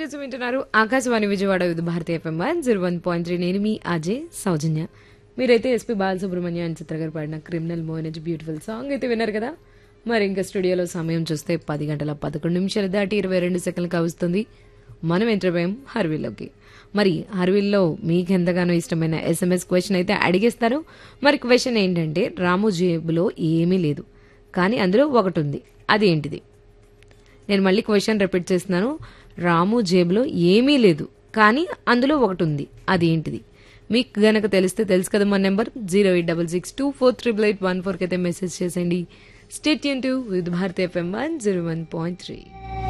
చేసి వింటున్నారు Akashvani Vijayawada Vividh Bharati FM one zero one point three నేను మీ అజయ్ సౌజన్య మీరైతే ఎస్పీ బాలసుబ్రహ్మణ్య అని చిత్ర గారు పాడిన క్రిమినల్ మోయినజ్ బ్యూటిఫుల్ సాంగ్ అయితే విన్నారు కదా మరి ఇంకా స్టూడియోలో సమయం చూస్తే పది గంటల పదకొండు నిమిషాలు దాటి ఇరవై రెండు సెకండ్లు కావస్తుంది మనం ఎంటర్పోయాం హర్వీల్లోకి మరి హర్వీల్లో మీకు ఎంతగానో ఇష్టమైన ఎస్ఎంఎస్ క్వశ్చన్ అయితే అడిగేస్తారు మరి క్వశ్చన్ ఏంటంటే రాము జేబులో ఏమీ లేదు కానీ అందులో ఒకటి ఉంది అది ఏంటిది నేను మళ్ళీ క్వశ్చన్ రిపీట్ చేస్తున్నాను రాము జేబులో ఏమీ లేదు కానీ అందులో ఒకటి ఉంది అది ఏంటిది మీకు గనక తెలిస్తే తెలుసు కదా మా number zero eight double six two four triple eight one ఫోర్కి అయితే మెసేజ్ చేసేయండి స్టేట్ టు with Bharat FM one zero one point three